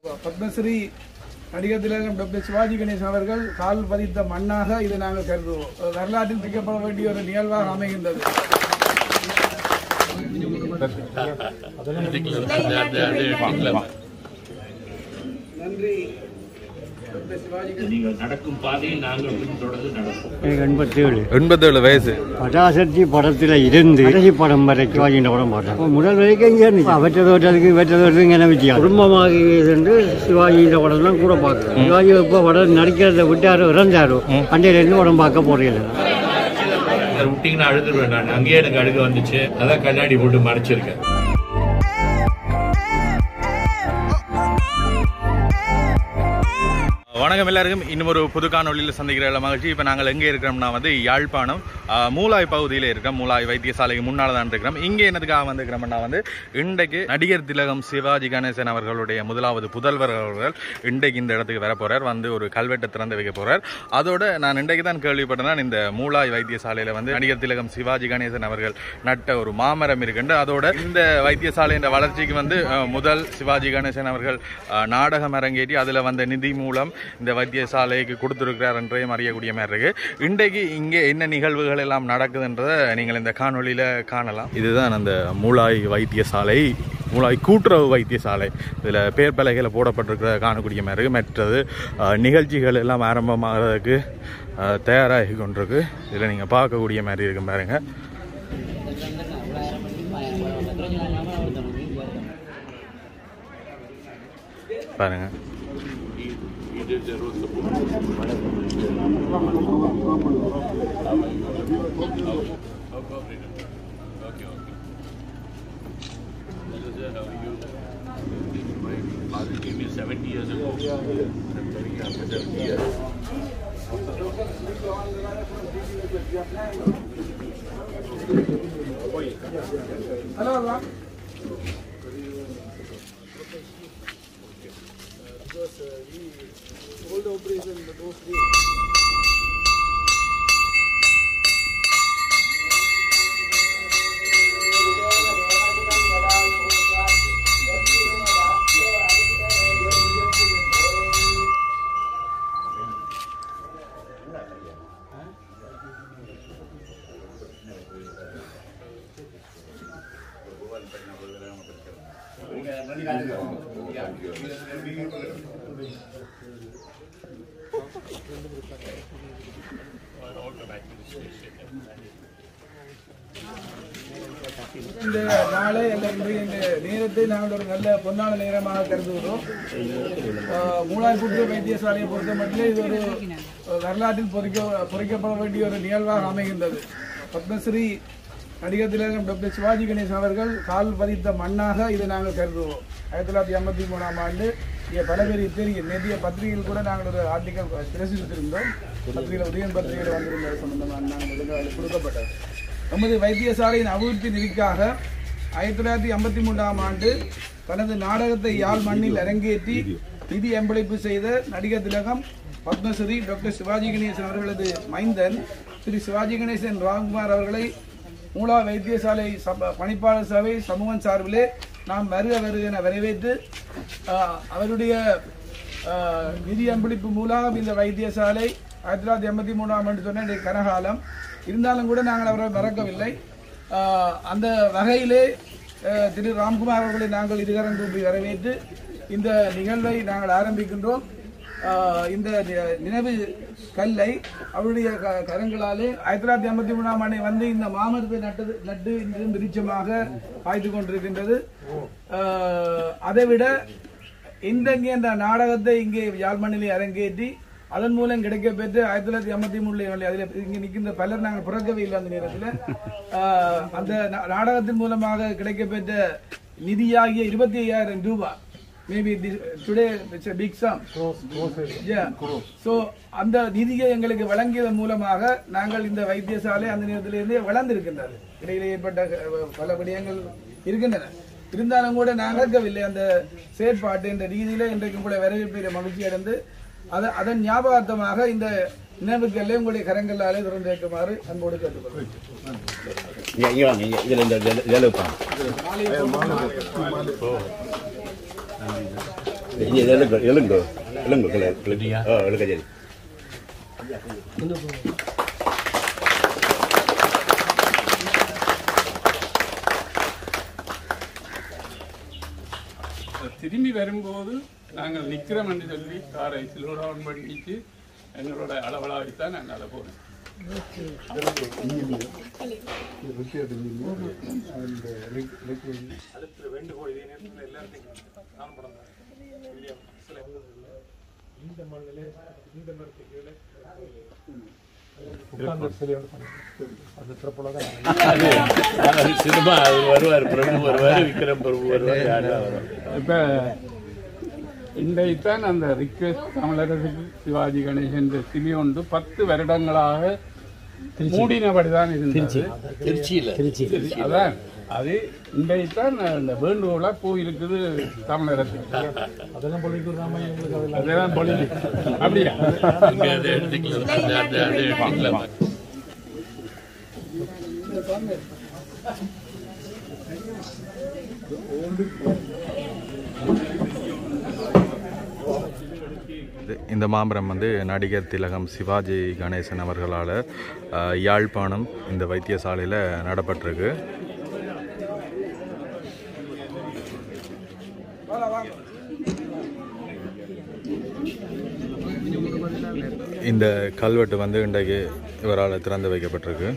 பத்மஸ்ரீ நடிகர் திலகம் டாக்டர் சிவாஜி கணேசன் அவர்கள் கால் பதித்த மண்ணாக இதை நாங்கள் கருதுவோம் வரலாற்றில் பிடிக்கப்பட வேண்டிய ஒரு நிகழ்வாக அமைகின்றது நன்றி டாக்டர் சிவாஜி நீங்கள் நடக்கும் பாதையை நாங்கள் பின்தொடர்ந்து நடப்போம் எனக்கு எண்பத்தி ஏழு எண்பத்தேழு வயசு பட்டாசக்தி படத்தில் இருந்து கடைசி படம் வரை சிவாஜியின் படம் பார்த்தேன் அப்போ முதல் வரைக்கும் இங்கே இருந்துச்சு அவற்றை தோட்டத்துக்கு இவற்றை தோட்டத்துக்கு என்ன வித்தியாசம் குடும்பமாக இருந்து சிவாஜியின் படம்லாம் கூட பார்க்குறேன் சிவாஜி இப்போ படம் நடிக்கிறத விட்டாரோ இறந்தாரோ அண்டையிலேருந்து படம் பார்க்க போறீங்க அதை விட்டீங்கன்னா அழுதுருவேன் நான் அங்கேயே எனக்கு அழுக வந்துச்சு அதான் கண்ணாடி போட்டு மறைச்சிருக்கேன் வணக்கம் எல்லாருக்கும் இன்னும் ஒரு புது காணொலியில் சந்திக்கிற மகிழ்ச்சி இப்போ நாங்கள் எங்கே இருக்கிறோம்னா வந்து யாழ்ப்பாணம் ஆஹ், மூலாய் பகுதியில் இருக்கிறோம் மூலாய் வைத்தியசாலைக்கு முன்னால் தான் இருக்கிறோம் இங்கே என்னதுக்காக வந்துக்கிறோம்னா வந்து இன்றைக்கு நடிகர் திலகம் சிவாஜி கணேசன் அவர்களுடைய முதலாவது புதல்வர் அவர்கள் இன்றைக்கு இந்த இடத்துக்கு வர போறார் வந்து ஒரு கல்வெட்டை திறந்து வைக்க போறார் அதோட நான் இன்றைக்கு தான் கேள்விப்பட்டேன் இந்த மூலாய் வைத்தியசாலையில் வந்து நடிகர் திலகம் சிவாஜி கணேசன் அவர்கள் நட்ட ஒரு மாமரம் இருக்குண்டு அதோட இந்த வைத்தியசாலையின் வளர்ச்சிக்கு வந்து அஹ், முதல் சிவாஜி கணேசன் அவர்கள் அஹ், நாடகம் அரங்கேற்றி அதில் வந்த நிதி மூலம் இந்த வைத்தியசாலைக்கு கொடுத்துருக்கிறார் என்றையும் அறியக்கூடிய மாதிரி இருக்கு இன்றைக்கு இங்கே என்ன நிகழ்வுகள் எல்லாம் நடக்குதுன்றதை நீங்கள் இந்த காணொளியில காணலாம் இதுதான் அந்த மூலாய் வைத்தியசாலை மூலாய் கூட்டுறவு வைத்தியசாலை இதில் பேர் பலகையில் போடப்பட்டிருக்கிற காணக்கூடிய மாதிரி இருக்கு மற்றது அஹ், நிகழ்ச்சிகள் எல்லாம் ஆரம்பமாகிறதுக்கு அஹ், தயாராகி கொண்டிருக்கு இதில் நீங்கள் பார்க்கக்கூடிய மாதிரி இருக்கு பாருங்க பாருங்க செவன்டி இயர்ஸ் ago. ஹலோ இந்த நாளை அல்ல இன்றைய இந்த நேரத்தை நாங்கள் ஒரு நல்ல பொன்னான நேரமாக கருதுகிறோம் ஆஹ், மூலாய் கூட்டுறவு வைத்தியசாலையை பொறுத்த மட்டும் இது ஒரு அஹ், வரலாற்றில் பொறிக்க பொறிக்கப்பட வேண்டிய ஒரு நிகழ்வாக அமைகின்றது பத்மஸ்ரீ நடிகர் திலகம் டாக்டர் சிவாஜி கணேசன் அவர்கள் கால் பதித்த மண்ணாக இதை நாங்கள் கருதுவோம் ஆயிரத்தி தொள்ளாயிரத்தி ஐம்பத்தி மூணாம் ஆண்டு இங்கே பல பேர் தெரியும் நேற்றைய பத்திரிகையில் கூட நாங்கள் ஒரு ஆர்டிக்கல் பிரசுரித்திருந்தோம் பத்திரிகையில் உதயன் பத்திரிகையில் வந்திருந்த சம்பந்தமாக நாங்கள் இதுக்கு அதில் கொடுக்கப்பட்டது நமது வைத்தியசாலையின் அபிவிருத்தி நிதிக்காக ஆயிரத்தி தொள்ளாயிரத்தி ஐம்பத்தி மூன்றாம் ஆண்டு தனது நாடகத்தை யாழ் மண்ணில் அரங்கேற்றி நிதி அன்பளிப்பு செய்த நடிகர் திலகம் பத்மஸ்ரீ டாக்டர் சிவாஜி கணேசன் அவர்களது மைந்தன் திரு சிவாஜி கணேசன் ராம்குமார் அவர்களை மூலா வைத்தியசாலை சப பணிப்பாளர் சபை சமூகம் சார்பிலே நாம் வருக வருக என வரவேற்று ஆஹ், அவருடைய ஆஹ், நிதி அன்பளிப்பு மூலம் இந்த வைத்தியசாலை ஆயிரத்தி தொள்ளாயிரத்தி எண்பத்தி மூணாம் ஆண்டு சொன்ன இன்றைய கனகாலம் இருந்தாலும் கூட நாங்கள் அவரை மறக்கவில்லை ஆஹ், அந்த வகையிலே ஆஹ், திரு ராம்குமார் அவர்களை நாங்கள் இருகரம் கூப்பி வரவேற்று இந்த நிகழ்வை நாங்கள் ஆரம்பிக்கின்றோம் ஆஹ், இந்த நி- நினைவு கல்லை அவருடைய க- கரங்களாலே ஆயிரத்தி தொள்ளாயிரத்தி ஐம்பத்தி மூணாம் ஆண்டு வந்து இந்த மாமரத்தை நட்டது நட்டு இன்று விருட்சமாக காய்த்து கொண்டிருக்கின்றது ஆஹ், அதைவிட இன்றைக்கு அந்த நாடகத்தை இங்கே யாழ்மண்ணிலே அரங்கேற்றி அதன் மூலம் கிடைக்கப்பெற்று ஆயிரத்தி தொள்ளாயிரத்தி ஐம்பத்தி மூணுல அதில் இங்கே நிற்கின்ற பலர் நாங்கள் பிறக்கவே இல்லை அந்த நேரத்தில் ஆஹ், அந்த நா- நாடகத்தின் மூலமாக கிடைக்கப்பெற்ற நிதியாகிய இருபத்தி ஐயாயிரம் ரூபாய் maybe today it's a big sum yeah so அந்த நிதியை எங்களுக்கு வழங்கியதன் மூலமாக நாங்கள் இந்த வைத்தியசாலை அந்த நேரத்திலிருந்தே வளர்ந்திருக்கின்றது இடையிலே ஏற்பட்ட அஹ், பல விடயங்கள் இருக்கின்றன இருந்தாலும் கூட நான் நடக்கவில்லை அந்த செயற்பாட்டு என்ற ரீதியில இன்றைக்கும் கூட வரவேற்பு மகிழ்ச்சி அடைந்து அத அதன் ஞாபகார்த்தமாக இந்த நினைவுக்கல்லை உங்களுடைய கரங்களாலே திறந்து வைக்குமாறு அன்போடு கேட்டுக்கொள்கிறேன் இங்க இங்க வாங்க இங்க இதுல இந்த ஜெல- ஜெல வைப்பாங்க. இங்கே எழுங்க எழுங்க எழுங்க கிளை இல்லையா? ஆ எழுங்க சரி திரும்பி வரும்போது நாங்கள் நிற்கிறோம் என்று சொல்லி காரை ஸ்லோடவுன் பண்ணிட்டு எங்களோட அளவலாவித்தான் நாங்கள் அதை போகிறோம் சினிமா அவர் வருவார் பிரபு வருவார் விக்ரம் பிரபு வருவார் யாரெல்லாம் வரும் இப்போ இன்றைத்தான் அந்த ரிக்வெஸ்ட் தமிழரசுக்கு சிவாஜி கணேசன் சிலி ஒன்று பத்து வருடங்களாக மூடினபடிதான் இருந்தது திருச்சியில அதான் அது இன்றைத்தான் அந்த வேண்டுகோளா போயிருக்குது தமிழரசுக்கு அதெல்லாம் பொலிட்டிக் அதெல்லாம் பொலிட்டிக் அப்படியா இங்க அதை எடுத்துக்கலாம் அந்த அந்த அதை எடுத்துக்கலாம் இது- இந்த மாமரம் வந்து நடிகர் திலகம் சிவாஜி கணேசன் அவர்களால் அஹ், யாழ்ப்பாணம் இந்த வைத்தியசாலையில் நடப்பட்டிருக்கு இந்த கல்வெட்டு வந்து இன்றைக்கு இவரால் திறந்து வைக்கப்பட்டிருக்கு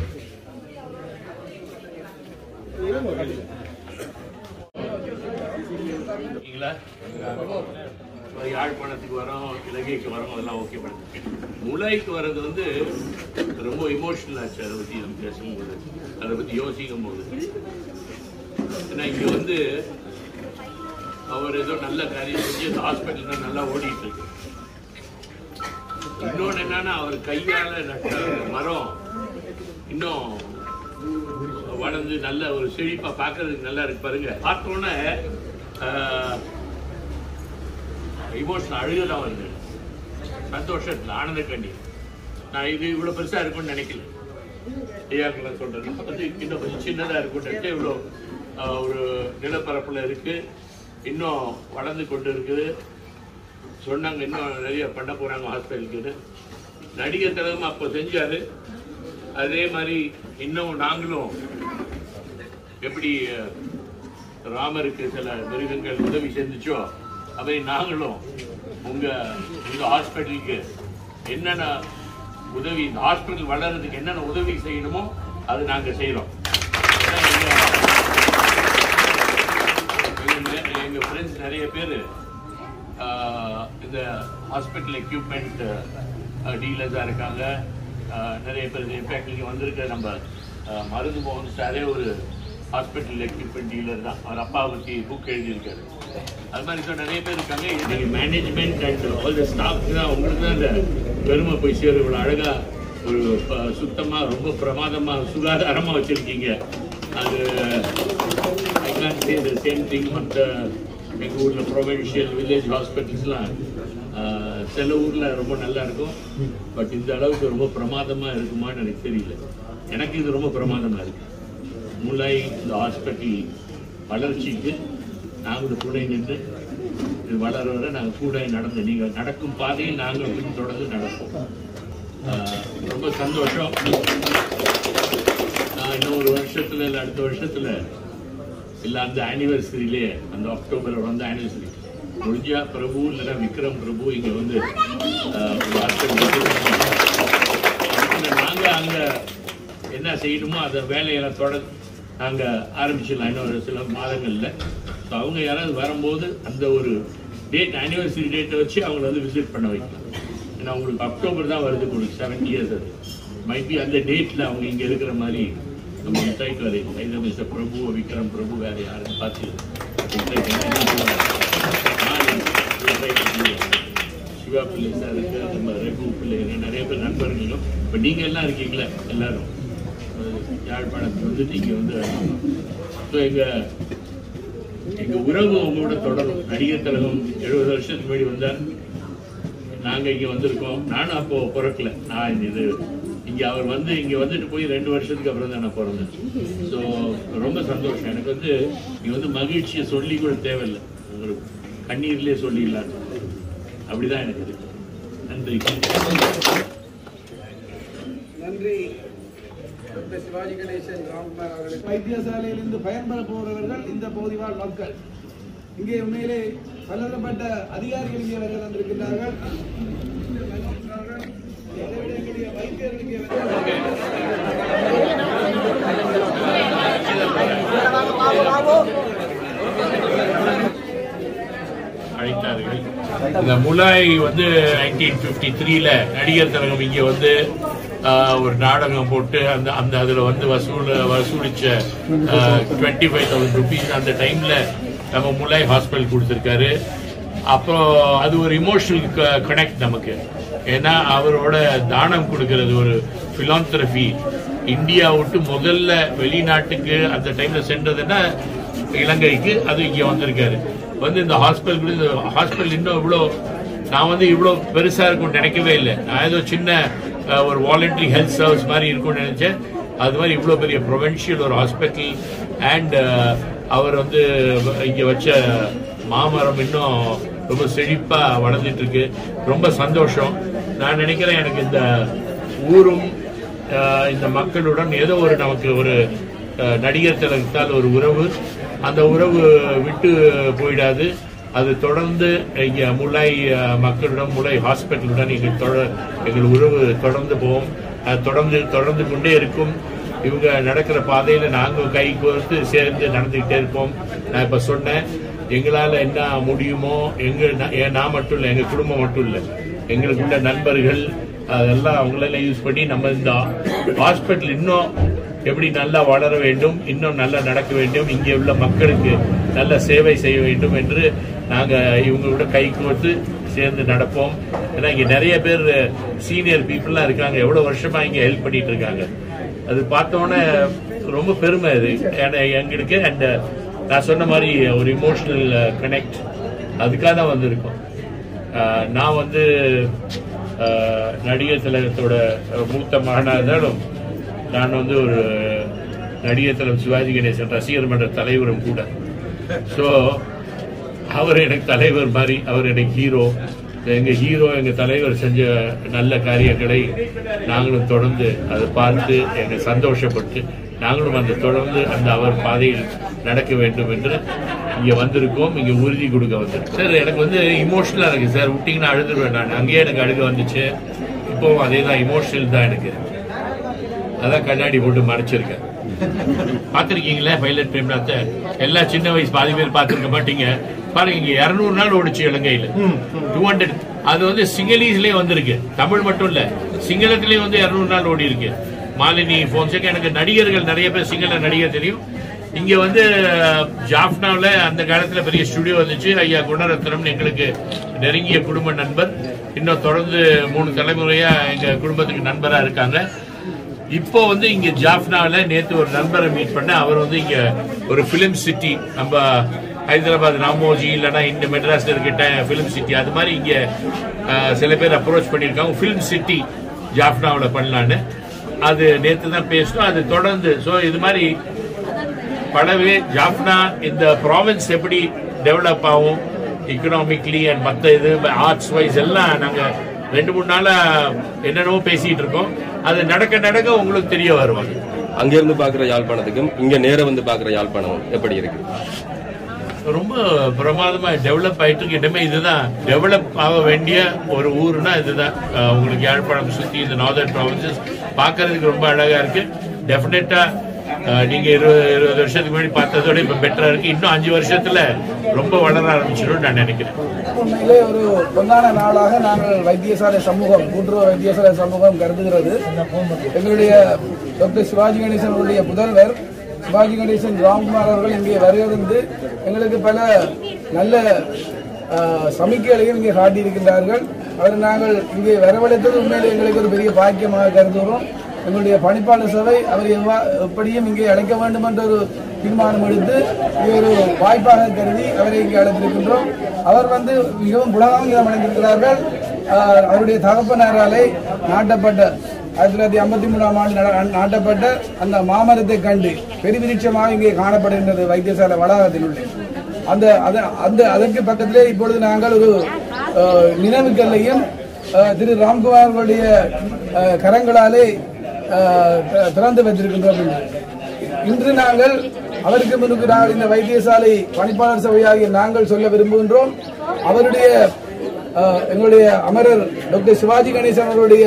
இருக்கீங்களா இப்ப யாழ்ப்பாணத்துக்கு வரோம் இலங்கைக்கு வரோம் அதெல்லாம் ஓகே பண்ணுங்க முளைக்கு வர்றது வந்து ரொம்ப இமோஷனல் ஆச்சு அதை பற்றி நம்ம பேசும்போது அதை பற்றி யோசிக்கும் போது ஏன்னா இங்கே வந்து அவர் ஏதோ நல்ல காரியம் செஞ்சு அந்த ஹாஸ்பிட்டல் தான் நல்லா ஓடிட்டு இருக்கு இன்னொன்று என்னன்னா அவர் கையால நட்ட மரம் இன்னும் வளர்ந்து நல்ல ஒரு செழிப்பா பார்க்கறதுக்கு நல்லா இருக்கு பாருங்க பார்த்தோன்னே இமோஷனல் அழுகதான் வருது சந்தோஷத்துல ஆனந்த கண்ணி நான் இது இவ்வளவு பெருசா இருக்கும்னு நினைக்கல ஐயாக்களை சொல்றேன் வந்து இன்னும் கொஞ்சம் சின்னதா இருக்கும் இவ்வளோ ஆஹ், ஒரு நிலப்பரப்புல இருக்கு இன்னும் வளர்ந்து கொண்டு இருக்குது சொன்னாங்க இன்னும் நிறைய பண்ண போறாங்க ஹாஸ்பிட்டலுக்குன்னு நடிகர் திலகம் அப்போ செஞ்சாரு அதே மாதிரி இன்னும் நாங்களும் எப்படி அஹ், ராமருக்கு சில மிருகங்கள் உதவி செஞ்சுச்சோ அதை நாங்களும் உங்க உங்க ஹாஸ்பிட்டலுக்கு என்னென்ன உதவி இந்த ஹாஸ்பிட்டல் வளர்றதுக்கு என்னென்ன உதவி செய்யணுமோ அது நாங்க செய்யறோம் ஏன்னா எங்க- எங்க- எங்க ஃப்ரெண்ட்ஸ் நிறைய பேர் இந்த ஹாஸ்பிட்டல் எக்யூப்மெண்ட் டீலர்ஸாக இருக்காங்க ஆஹ் நிறைய பேர் இன்ஃபேக்ட் இங்கே வந்திருக்க நம்ம ஆஹ் மருந்து மோகன் சாரே ஒரு ஹாஸ்பிட்டல் எக்யூப்மெண்ட் டீலர் தான் அவர் அப்பா பற்றி புக் எழுதியிருக்காரு அது மாதிரி இப்போ நிறைய பேர் இருக்காங்க இன்னைக்கு management and all the staff தான் உங்களுக்கு தான் இந்த பெருமை போய் சேரும் இவ்வளோ அழகாக ஒரு ப- சுத்தமா ரொம்ப பிரமாதமா சுகாதாரமா வச்சிருக்கீங்க அது I can say the same thing மற்ற எங்க ஊர்ல ப்ரொவின்ஷியல் வில்லேஜ் ஹாஸ்பிட்டல்ஸ்லாம் சில ஊர்ல ரொம்ப நல்லா இருக்கும் பட் இந்த அளவுக்கு ரொம்ப பிரமாதமா இருக்குமான்னு எனக்கு தெரியல எனக்கு இது ரொம்ப பிரமாதமா இருக்கு முல்லை இந்த ஹாஸ்பிட்டல் வளர்ச்சிக்கு நாங்களும் துணை நின்று இது வளர வர நாங்கள் கூட நடந்து நீங்கள் நடக்கும் பாதையில் நாங்கள் பின்தொடர்ந்து நடப்போம் ஆஹ் ரொம்ப சந்தோஷம் நான் இன்னும் ஒரு வருஷத்துல இல்லை அடுத்த வருஷத்துல இல்ல அந்த ஆனிவர்சரியிலே அந்த அக்டோபர் வந்த ஆனிவர்சரி முடிஞ்சா பிரபு இல்லைன்னா விக்ரம் பிரபு இங்க வந்து ஆஹ், ஒரு ஆட்கள் வந்து நாங்க அங்க என்ன செய்யணுமோ அந்த வேலையெல்லாம் தொடர் நாங்க ஆரம்பிச்சிடலாம் இன்னும் ஒரு சில மாதங்கள்ல ஸோ அவங்க யாராவது வரும்போது அந்த ஒரு டேட் ஆனிவர்சரி டேட்டை வச்சு அவங்கள வந்து விசிட் பண்ண வைக்கலாம் ஏன்னா உங்களுக்கு அக்டோபர் தான் வருது உங்களுக்கு செவன் இயர்ஸ் அது மைபி அந்த டேட்ல அவங்க இங்க இருக்கிற மாதிரி நம்ம மிட்டாய்க்கு வரைக்கும் ஐதா மிஸ்டர் பிரபு விக்ரம் பிரபு வேற யாருன்னு பார்த்து சிவா பிள்ளை சார் இருக்கு நம்ம ரகு பிள்ளை இருக்கு நிறைய பேர் நண்பர்களும் இப்போ நீங்க எல்லாம் இருக்கீங்களா எல்லாரும் அஹ் யாழ்ப்பாணத்துக்கு வந்து நீங்க வந்து ஸோ எங்க எங்க உறவு உங்களோட தொடரும் நடிகர் திலகம் எழுபது வருஷத்துக்கு முன்னாடி வந்தார் நாங்க இங்க வந்திருக்கோம் நானும் அப்போ பிறக்கல நான் இது இங்க அவர் வந்து இங்க வந்துட்டு போய் ரெண்டு வருஷத்துக்கு அப்புறம் தான் நான் பிறந்தேன் ஸோ ரொம்ப சந்தோஷம் எனக்கு வந்து இங்க வந்து மகிழ்ச்சியை சொல்லி கூட தேவையில்லை ஒரு கண்ணீர்லேயே சொல்லிடலாம் அப்படிதான் எனக்கு இருக்கு நன்றி நன்றி டாக்டர் சிவாஜி கணேசன் ராம்குமார் அவர்களுக்கு வைத்தியசாலையிலிருந்து பயன்பெற போறவர்கள் இந்த பகுதி வாழ் மக்கள் இங்கே உண்மையிலே பலதரப்பட்ட அதிகாரிகள் இங்கே வருகை தந்திருக்கிறார்கள் இதை விட எங்களுடைய வைத்தியர்கள் இங்கே வருகிறார்கள். அழைத்தார்கள் இந்த முலாய் வந்து நைன்டீன் ஃபிஃப்டி த்ரீல நடிகர் திலகம் இங்கே வந்து ஆஹ், ஒரு நாடகம் போட்டு அந்த அந்த அதில் வந்து வசூல் வசூலிச்ச டுவெண்ட்டி ஃபைவ் தௌசண்ட் ருபீஸ் அந்த டைமில் நம்ம முலாய் ஹாஸ்பிட்டல் கொடுத்துருக்காரு அப்புறம் அது ஒரு இமோஷனல் கனெக்ட் நமக்கு ஏன்னா அவரோட தானம் கொடுக்கறது ஒரு பிலாந்தரபி இந்தியா விட்டு முதல்ல வெளிநாட்டுக்கு அந்த டைம்ல சென்றதுன்னா இலங்கைக்கு அது இங்க வந்திருக்காரு வந்து இந்த ஹாஸ்பிட்டல் கூட இந்த ஹாஸ்பிட்டல் இன்னும் இவ்வளோ நான் வந்து இவ்வளோ பெருசா இருக்கும்னு நினைக்கவே இல்லை நான் ஏதோ சின்ன அஹ், ஒரு வாலண்டரி ஹெல்த் சர்வீஸ் மாதிரி இருக்கும்னு நினைச்சேன் அது மாதிரி இவ்வளோ பெரிய ப்ரொவென்ஷியல் ஒரு ஹாஸ்பிட்டல் அண்ட் அவர் வந்து இங்க வச்ச மாமரம் இன்னும் ரொம்ப செழிப்பா வளர்ந்துட்டு இருக்கு ரொம்ப சந்தோஷம் நான் நினைக்கிறேன் எனக்கு இந்த ஊரும் அஹ், இந்த மக்களுடன் ஏதோ ஒரு நமக்கு ஒரு அஹ், நடிகர் திலகத்தால் ஒரு உறவு அந்த உறவு விட்டு போயிடாது அது தொடர்ந்து இங்க முல்லை அஹ், மக்களுடன் முல்லை ஹாஸ்பிட்டலுடன் எங்கள் தொட எங்கள் உறவு தொடர்ந்து போவோம் அது தொடர்ந்து தொடர்ந்து கொண்டே இருக்கும் இவங்க நடக்கிற பாதையில நாங்க கை கோர்த்து சேர்ந்து நடந்துகிட்டே இருப்போம் நான் இப்ப சொன்னேன் எங்களால என்ன முடியுமோ எங்க நா- ஏன் நான் மட்டும் இல்லை எங்க குடும்பம் மட்டும் இல்லை எங்களுக்குள்ள நண்பர்கள் அதெல்லாம் அவங்களெல்லாம் யூஸ் பண்ணி நம்ம இந்த ஹாஸ்பிட்டல் இன்னும் எப்படி நல்லா வளர வேண்டும் இன்னும் நல்லா நடக்க வேண்டும் இங்கே உள்ள மக்களுக்கு நல்ல சேவை செய்ய வேண்டும் என்று நாங்க இவங்களோட கை கோர்த்து சேர்ந்து நடப்போம் ஏன்னா இங்க நிறைய பேர் சீனியர் பீப்புளெலாம் இருக்காங்க எவ்வளவு வருஷமா இங்க ஹெல்ப் பண்ணிட்டு இருக்காங்க அது பார்த்தோன்னே ரொம்ப பெருமை அது ஏன்னா எங்களுக்கு அண்ட் நான் சொன்ன மாதிரி ஒரு இமோஷனல் கனெக்ட் அதுக்காக தான் வந்திருக்கோம் ஆஹ் நான் வந்து ஆஹ் நடிகர் திலகத்தோட மூத்த மகனாக இருந்தாலும் நான் வந்து ஒரு நடிகர் திலகம் சிவாஜி கணேசன் ரசிகர் மன்ற தலைவரும் கூட ஸோ அவர் எனக்கு தலைவர் மாதிரி அவர் எனக்கு ஹீரோ எங்க ஹீரோ எங்க தலைவர் செஞ்ச நல்ல காரியங்களை நாங்களும் தொடர்ந்து அதை பார்த்து எங்க சந்தோஷப்பட்டு நாங்களும் அந்த தொடர்ந்து அந்த அவர் பாதையில் நடக்க வேண்டும் என்று இங்க வந்திருக்கோம் இங்க உறுதி கொடுக்க வந்திருக்கோம் சார் எனக்கு வந்து இமோஷனலா இருக்கு சார் விட்டீங்கன்னா அழுதுருவேன் நான் அங்கேயே எனக்கு அழுக வந்துச்சு இப்போவும் அதே தான் இமோஷனல் தான் எனக்கு அதான் கண்ணாடி போட்டு மறைச்சிருக்கேன் பார்த்திருக்கீங்களா பைலட் பிரேம்நாத்த எல்லா சின்ன வயசு பாதி பேர் பார்த்திருக்க மாட்டீங்க பாருங்க இங்க இருநூறு நாள் ஓடிச்சு இலங்கையில டூ ஹண்ட்ரட் அது வந்து சிங்களீஸ்லயே வந்திருக்கு தமிழ் மட்டும் இல்ல சிங்களத்திலேயே வந்து இருநூறு நாள் ஓடி இருக்கு மாலினி போன்சேக் எனக்கு நடிகர்கள் நிறைய பேர் சிங்கள நடிகர் தெரியும் இங்க வந்து ஜாஃப்னாவில் அந்த காலத்துல பெரிய ஸ்டுடியோ வந்துச்சு ஐயா குணரத்னம் எங்களுக்கு நெருங்கிய குடும்ப நண்பர் இன்னும் தொடர்ந்து மூணு தலைமுறையா எங்க குடும்பத்துக்கு நண்பரா இருக்காங்க இப்போ வந்து இங்க ஜாஃப்னால நேத்து ஒரு நண்பரை மீட் பண்ண அவர் வந்து இங்க ஒரு பிலிம் சிட்டி நம்ம ஹைதராபாத் ராமோஜி இல்லைன்னா இந்த மெட்ராஸ்ல இருக்கிட்ட பிலிம் சிட்டி அது மாதிரி இங்க அஹ், சில பேர் அப்ரோச் பண்ணியிருக்காங்க பிலிம் சிட்டி ஜாஃப்னாவில் பண்ணலான்னு அது நேத்து தான் பேசணும் அது தொடர்ந்து ஸோ இது மாதிரி படவே ஜாஃப்னா இந்த ப்ராவின்ஸ் எப்படி டெவலப் ஆகும் எக்கனாமிக்லி அண்ட் மற்ற இது ஆர்ட்ஸ் வைஸ் எல்லாம் நாங்க ரெண்டு மூணு நாளா என்னென்னவோ பேசிட்டு இருக்கோம் அது நடக்க நடக்க உங்களுக்கு தெரிய வருவாங்க அங்கிருந்து பாக்குற யாழ்ப்பாணத்துக்கும் இங்க நேர வந்து பாக்குற யாழ்ப்பாணம் எப்படி இருக்கு ரொம்ப பிரமாதமா டெவலப் ஆயிட்டு இருக்கு இனிமே இதுதான் டெவலப் ஆக வேண்டிய ஒரு ஊர்னா இதுதான் அஹ் உங்களுக்கு யாழ்ப்பாணம் சுத்தி இந்த நார்தர்ன் ப்ராவின்சஸ் பார்க்கிறதுக்கு ரொம்ப அழகா இருக்கு டெஃபினட்டா நீங்க இருபது இருபது வருஷத்துக்கு முன்னாடி பார்த்ததோட இப்ப பெட்டரா இருக்கு இன்னும் அஞ்சு வருஷத்துல ரொம்ப வளர ஆரம்பிச்சிடும் நான் நினைக்கிறேன் உண்மையிலே ஒரு பொன்னான நாளாக நாங்கள் வைத்தியசாலை சமூகம் கூட்டுறவு வைத்தியசாலை சமூகம் கருதுகிறது எங்களுடைய டாக்டர் சிவாஜி கணேசன் அவருடைய புதல்வர் சிவாஜி கணேசன் ராம்குமார் அவர்கள் இங்கே வருகிறது எங்களுக்கு பல நல்ல ஆஹ், சமிக்கைகளையும் இங்கே காட்டியிருக்கின்றார்கள் அவர் நாங்கள் இங்கே வரவழைத்தது உண்மையிலே எங்களுக்கு ஒரு பெரிய பாக்கியமாக கருதுகிறோம் எங்களுடைய பணிப்பாளர் சபை அவர் எவ்வா எப்படியும் இங்கே அழைக்க வேண்டும் என்ற ஒரு தீர்மானம் எடுத்து இது ஒரு வாய்ப்பாக கருதி அவரை இங்கே அழைத்திருக்கின்றோம் அவர் வந்து மிகவும் புலகாங்கிதம் அடைந்திருக்கிறார்கள் ஆஹ், அவருடைய தகப்பனாராலே நாட்டப்பட்ட ஆயிரத்தி தொள்ளாயிரத்தி ஐம்பத்தி மூணாம் ஆண்டு நட- நாட்டப்பட்ட அந்த மாமரத்தை கண்டு பெருவிருட்சமாக இங்கே காணப்படுகின்றது வைத்தியசாலை வளாகத்தில் உள்ள அந்த அத- அந்த அதற்கு பக்கத்திலே இப்பொழுது நாங்கள் ஒரு அஹ், நினைவுக்கல்லையும் அஹ், திரு ராம்குமார் அவர்களுடைய அஹ், கரங்களாலே அஹ், தி- திறந்து வைத்திருக்கின்றோம் இன்று நாங்கள் அவருக்கு முன்பு நாங்கள் இந்த வைத்தியசாலை பணிப்பாளர் சபையாகிய நாங்கள் சொல்ல விரும்புகின்றோம் அவருடைய அஹ், எங்களுடைய அமரர் டாக்டர் சிவாஜி கணேசன் அவருடைய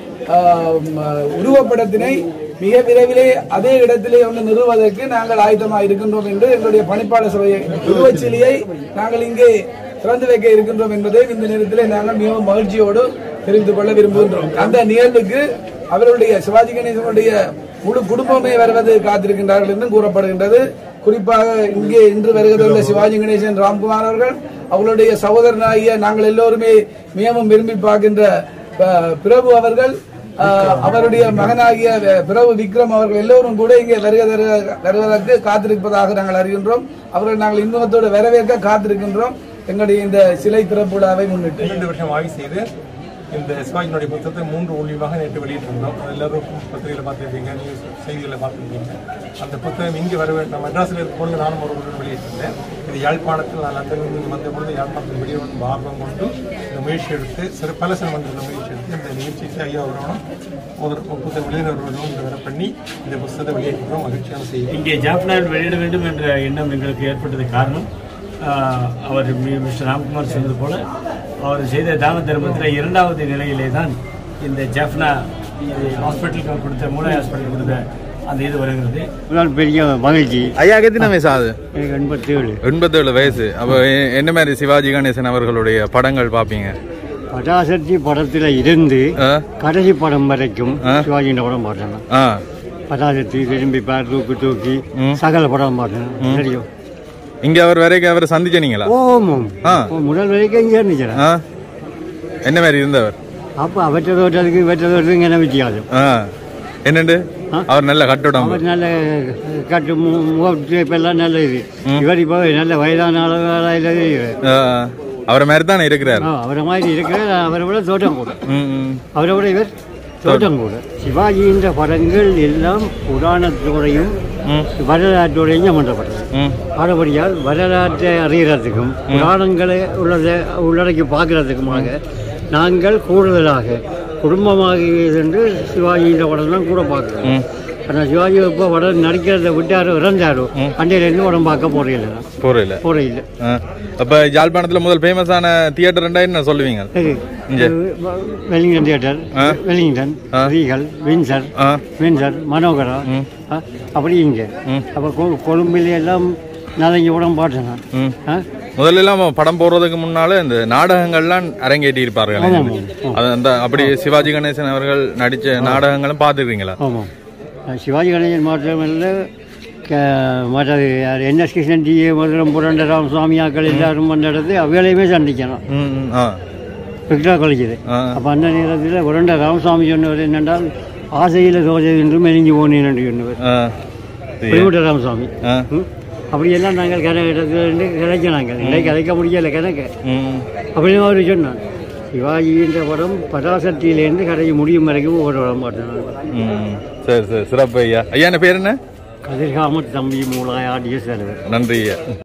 அஹ், ம- உருவப்படத்தினை மிக விரைவிலே அதே இடத்திலே வந்து நிறுவுவதற்கு நாங்கள் ஆயத்தமாக இருக்கின்றோம் என்று எங்களுடைய பணிப்பாளர் சபை உருவச்சிலையை நாங்கள் இங்கே திறந்து வைக்க இருக்கின்றோம் என்பதை இந்த நேரத்திலே நாங்கள் மிகவும் மகிழ்ச்சியோடு தெரிந்து கொள்ள விரும்புகின்றோம் அந்த நிகழ்வுக்கு அவருடைய சிவாஜி கணேசனுடைய முழு குடும்பமே வருவது காத்திருக்கின்றார்கள் என்றும் கூறப்படுகின்றது குறிப்பாக இங்கே இன்று வருகிற சிவாஜி கணேசன் ராம்குமார் அவர்கள் அவர்களுடைய சகோதரனாகிய நாங்கள் எல்லோருமே மிகவும் விரும்பி பார்க்கின்ற அஹ், பிரபு அவர்கள் அஹ், அவருடைய மகனாகிய அஹ், பிரபு விக்ரம் அவர்கள் எல்லோரும் கூட இங்கே வருக தரு- வருவதற்கு காத்திருப்பதாக நாங்கள் அறிகின்றோம் அவர்கள் நாங்கள் இன்பத்தோடு வரவேற்க காத்திருக்கின்றோம் எங்களுடைய இந்த சிலை திறப்பு விழாவை முன்னிட்டு இரண்டு வருஷம் ஆய்வு செய்து இந்த சிவாஜியினுடைய புத்தகத்தை மூன்று ஒளிவாக நேற்று வெளியிட்டிருந்தோம் அது எல்லாரும் பத்திரிகையில் பார்த்துருப்பீங்க நியூஸ் செய்திகளில் பார்த்துருப்பீங்க அந்த புத்தகம் இங்கே வர வேண்டும் மெட்ராஸில் இருக்கும் பொழுது நானும் ஒரு உடன் வெளியிட்டிருந்தேன் இது யாழ்ப்பாணத்தில் நான் லண்டனில் வந்த பொழுது யாழ்ப்பாணத்தில் வெளியிடும் ஆர்வம் கொண்டு இந்த முயற்சி எடுத்து சிறு பல சில மன்றத்தில் முயற்சி எடுத்து இந்த நிகழ்ச்சிக்கு ஐயா அவர்களும் ஒரு புத்தக வெளியினர்களும் இந்த வர பண்ணி இந்த புத்தகத்தை வெளியிட்டிருக்கிறோம் மகிழ்ச்சியான செய்தி இங்கே ஜாப்னாவில் வெளியிட வேண்டும் என்ற எண்ணம் எங்களுக்கு ஏற்பட்டது காரணம் ஆஹ், அவர் மி- மிஸ்டர் ராம்குமார் சொன்னது போல அவர் செய்த தான தர்மத்தில் இரண்டாவது நிலையிலே தான் இந்த ஜாஃப்னா ஹாஸ்பிட்டலுக்கு கொடுத்த மூளை ஹாஸ்பிட்டல் கொடுத்த அந்த இது வருகிறது முதல் பெரிய மகிழ்ச்சி ஐயா எத்தனை வயசு ஆகுது எனக்கு எண்பத்தி ஏழு எண்பத்தேழு வயசு அப்போ எ- என்ன மாதிரி சிவாஜி கணேசன் அவர்களுடைய படங்கள் பார்ப்பீங்க பராசக்தி படத்தில் இருந்து ஆ? கடைசி படம் வரைக்கும் ஆ? சிவாஜியின் படம் பார்த்தேன் நான். ஆ பராசக்தி திரும்பி பார் தூக்கு தூக்கி ம். சகல படம் பார்த்தேன் தெரியும் இங்க அவர் வரைக்கும் அவரை சந்திச்சனீங்களா ஓமம் ஆ. முதல் வரைக்கும் இங்கே இருந்துச்சு ஆ என்ன மாதிரி இருந்தவர் அப்போ அவற்றை தோட்டத்துக்கு இவற்றை தோட்டத்துக்கு என்ன வித்தியாசம் ஆ என்னண்டு அவர் நல்ல கட்டுடம் அவர் நல்ல கட்டு முகப்பெல்லாம் நல்ல இது இவர் இப்போ நல்ல வயதான அளவில் ஆ, அவரை மாதிரி தானே இருக்கிறார் அவரை மாதிரி இருக்கிற அவரை விட தோட்டம் கூட ம், ம். அவரை விட இவர் தோட்டம் கூட சிவாஜியின் படங்கள் எல்லாம் புராணத்தோடையும் ம். வரலாற்றோடையும் சம்பந்தப்பட்டது ம். ஆனபடியால் வரலாற்றை அறிகிறதுக்கும் புராணங்களை உள்ளதை உள்ளடக்கி பார்க்கறதுக்குமாக நாங்கள் கூடுதலாக குடும்பமாக சென்று சிவாஜியின் படம்லாம் கூட பார்க்குறோம் ஆனால் சிவாஜி இப்போ படம் நடிக்கிறத விட்டாரோ இறந்தாரோ அண்டையிலேருந்து படம் பார்க்க போகிறீங்க போறதில்ல போகிறீங்க ஆ. அப்ப யாழ்ப்பாணத்துல முதல் ஃபேமஸான தியேட்டர் என்ன சொல்லுவீங்க இங்க வெலிங்டன் தியேட்டர் ஆ. வெலிங்டன் ஆ. ரீகல் வின்சர் ஆ. வின்சர் மனோகரா ஆ, அப்படி இங்கே அப்போ கொ- கொழும்பில் எல்லாம் நான் இங்கே உடம்பு பார்த்தேன் நான் ம். ஆ? முதல்ல எல்லாம் படம் போடுறதுக்கு முன்னால இந்த நாடகங்கள்லாம் அரங்கேற்றி இருப்பார்கள் ஆமாம், அது அந்த அப்படி சிவாஜி கணேசன் அவர்கள் நடிச்ச நாடகங்களும் பார்த்துருக்கீங்களா ஆமாம் அஹ் சிவாஜி கணேசன் மாத்திரமல்ல க- மற்றது யார் என்எஸ் கிருஷ்ணன் டி மதுரம் புரண்ட ராமசுவாமியாக்கள் எல்லாரும் நடந்து அவைகளையுமே சந்திக்கணும் ம், ம், ஆ விக்ரா காலேஜில் ஆ. அப்போ அந்த நேரத்தில் புரண்ட ராமசுவாமி சொன்னவர் என்னென்றால் ஆசையில் தோசை என்று மெலிஞ்சு போனேன் என்று சொன்னவர் ஆ புலிமுட்ட ராமசுவாமி ஆ ம். அப்படியெல்லாம் நாங்கள் கதை இடத்துல கிடைக்க நாங்கள் இன்றைக்கு கதைக்க முடியலை கணக்கு ம் அப்படின்னு அவர் சொன்னான் சிவாஜின்ற படம் பராசக்தியிலேருந்து கதை முடியும் வரைக்கும் ஒரு படம் பார்த்தேன் நான். ம் சரி சரி சிறப்பு ஐயா ஐயா என்ன பேர் என்ன கதிர்காமத் தம்பி மூலாய் ஆடிய செலவர் நன்றி ஐயா